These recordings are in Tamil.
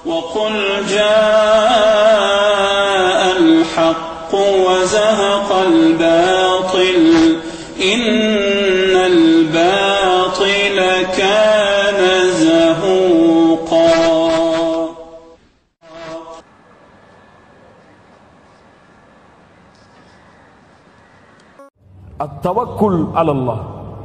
وقل جاء الحق وزهق الباطل إن الباطل كان زهوقا அத்தவக்குள் அலல்லாஹ்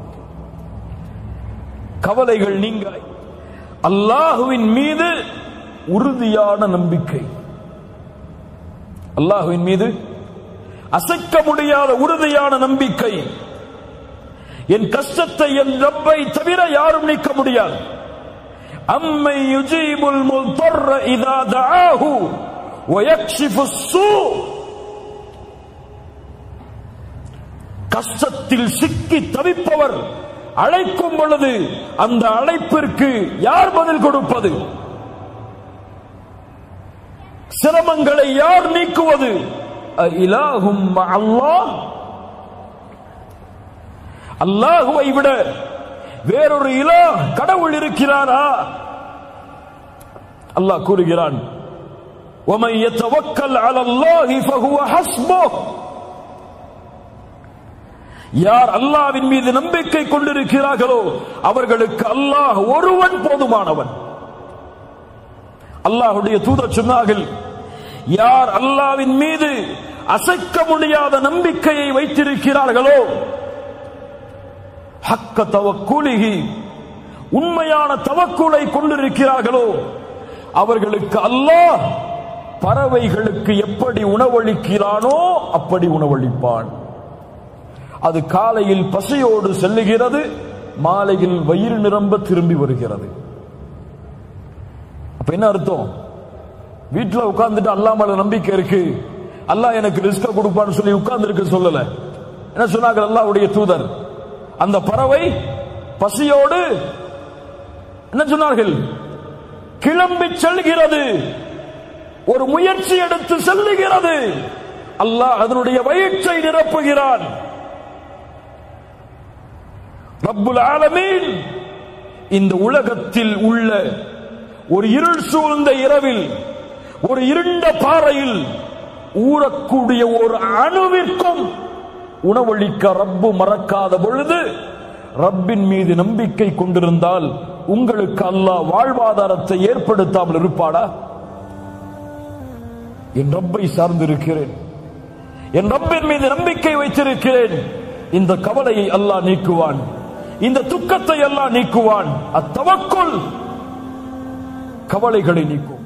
கவலைகள் நீங்க அல்லாஹுவின் மீது உறுதியான நம்பிக்கை அல்லாஹுவின் மீது அசைக்க முடியாத உறுதியான நம்பிக்கை என் கஷ்டத்தை என் ரப்பை தவிர யாரும் நீக்க முடியாது அம்மை யுஜீபுல் முல்தர்ர இதா தஆஹு வயக்ஷிஃபு ஸூ கஷ்டத்தில் சிக்கி தவிப்பவர் அழைக்கும் பொழுது அந்த அழைப்பிற்கு யார் பதில் கொடுப்பது சிரமங்களை யார் நீக்குவது இலாகும் அல்லாஹ் அல்லாஹுவை விட வேறொரு இலா கடவுள் இருக்கிறாரா அல்லாஹ் கூறுகிறான் ومن يتوكل على الله فهو حسبه யார் அல்லாவின் மீது நம்பிக்கை கொண்டிருக்கிறார்களோ அவர்களுக்கு அல்லாஹ் ஒருவன் போதுமானவன் அல்லாஹுடைய தூதர் சொன்னார்கள் யார் அல்லாவின் மீது அசைக்க முடியாத நம்பிக்கையை வைத்திருக்கிறார்களோ ஹக்க தவக்குலிகி உண்மையான தவக்குலை கொண்டிருக்கிறார்களோ அவர்களுக்கு அல்லாஹ் பறவைகளுக்கு எப்படி உணவளிக்கிறானோ அப்படி உணவளிப்பான் அது காலையில் பசியோடு செல்லுகிறது மாலையில் வயிறு நிரம்ப திரும்பி வருகிறது அப்ப என்ன அர்த்தம் வீட்டுல உட்கார்ந்துட்டு அல்லா மேல நம்பிக்கை இருக்கு அல்லாஹ் எனக்கு ரிஸ்க கொடுப்பான்னு சொல்லி உட்கார்ந்து இருக்க சொல்லல என்ன சொன்னாங்க அல்லாஹ்வுடைய தூதர் அந்த பறவை பசியோடு என்ன சொன்னார்கள் கிளம்பி செல்கிறது ஒரு முயற்சி எடுத்து செல்லுகிறது அல்லாஹ் அதனுடைய வயிற்றை நிரப்புகிறான் ரப்புல் ஆலமீன் இந்த உலகத்தில் உள்ள ஒரு இருள் சூழ்ந்த இரவில் ஒரு இருண்ட பாறையில் ஊறக்கூடிய ஒரு அணுவிற்கும் உணவளிக்க ரப்பு மறக்காத பொழுது ரப்பின் மீது நம்பிக்கை கொண்டிருந்தால் உங்களுக்கு அல்லாஹ் வாழ்வாதாரத்தை ஏற்படுத்தாமல் இருப்பாடா என் ரப்பை சார்ந்திருக்கிறேன் என் ரப்பின் மீது நம்பிக்கை வைத்திருக்கிறேன் இந்த கவலையை அல்லாஹ் நீக்குவான் இந்த துக்கத்தை எல்லாம் நீக்குவான் அத்தவக்குள் கவலைகளை நீக்கும்